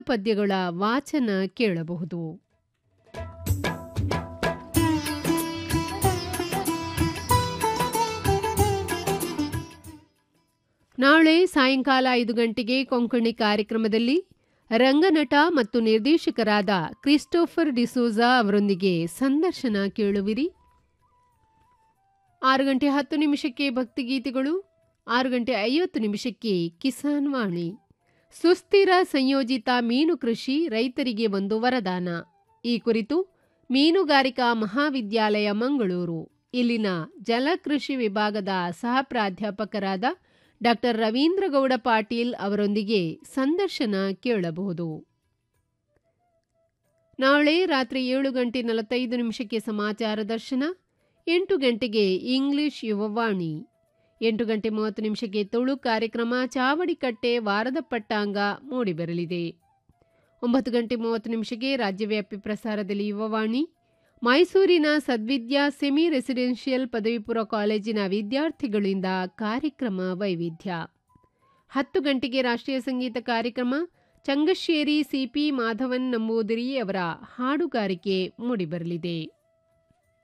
ಪದ್ಯಗಳ ವಾಚನ ಕೇಳಬಹುದು ನಾಳೆ ಸಾಯಂಕಾಲ ಐದು ಗಂಟೆಗೆ ಕೊಂಕಣಿ ಕಾರ್ಯಕ್ರಮದಲ್ಲಿ ರಂಗನಟ ಮತ್ತು ನಿರ್ದೇಶಕರಾದ ಕ್ರಿಸ್ಟೋಫರ್ ಡಿಸೋಜಾ ಅವರೊಂದಿಗೆ ಸಂದರ್ಶನ ಕೇಳುವಿರಿ ಆರು ಗಂಟೆ ಹತ್ತು ನಿಮಿಷಕ್ಕೆ ಭಕ್ತಿಗೀತೆಗಳು ಆರು ಗಂಟೆ ಐವತ್ತು ನಿಮಿಷಕ್ಕೆ ಕಿಸಾನ್ ವಾಣಿ ಸುಸ್ಥಿರ ಸಂಯೋಜಿತ ಮೀನು ಕೃಷಿ ರೈತರಿಗೆ ಒಂದು ವರದಾನ ಈ ಕುರಿತು ಮೀನುಗಾರಿಕಾ ಮಹಾವಿದ್ಯಾಲಯ ಮಂಗಳೂರು ಇಲ್ಲಿನ ಜಲಕೃಷಿ ವಿಭಾಗದ ಸಹ ಪ್ರಾಧ್ಯಾಪಕರಾದ ಡಾಕ್ಟರ್ ರವೀಂದ್ರಗೌಡ ಪಾಟೀಲ್ ಅವರೊಂದಿಗೆ ಸಂದರ್ಶನ ಕೇಳಬಹುದು ನಾಳೆ ರಾತ್ರಿ ಏಳು ಗಂಟೆ ನಲವತ್ತೈದು ನಿಮಿಷಕ್ಕೆ ಸಮಾಚಾರ ದರ್ಶನ ಎಂಟು ಗಂಟೆಗೆ ಇಂಗ್ಲಿಷ್ ಯುವವಾಣಿ ಎಂಟು ಗಂಟೆ ಮೂವತ್ತು ನಿಮಿಷಕ್ಕೆ ತುಳು ಕಾರ್ಯಕ್ರಮ ಚಾವಡಿಕಟ್ಟೆ ವಾರದ ಪಟ್ಟಾಂಗ ಮೂಡಿಬರಲಿದೆ ಒಂಬತ್ತು ಗಂಟೆ ಮೂವತ್ತು ನಿಮಿಷಕ್ಕೆ ರಾಜ್ಯವ್ಯಾಪಿ ಪ್ರಸಾರದಲ್ಲಿ ಯುವವಾಣಿ ಮೈಸೂರಿನ ಸದ್ವಿದ್ಯಾ ಸೆಮಿ ರೆಸಿಡೆನ್ಷಿಯಲ್ ಪದವಿ ಪೂರ್ವ ಕಾಲೇಜಿನ ವಿದ್ಯಾರ್ಥಿಗಳಿಂದ ಕಾರ್ಯಕ್ರಮ ವೈವಿಧ್ಯ ಹತ್ತು ಗಂಟೆಗೆ ರಾಷ್ಟ್ರೀಯ ಸಂಗೀತ ಕಾರ್ಯಕ್ರಮ ಚಂಗಶ್ಶೇರಿ ಸಿಪಿ ಮಾಧವನ್ ನಂಬೂದಿರಿ ಅವರ ಹಾಡುಗಾರಿಕೆ ಮೂಡಿಬರಲಿದೆ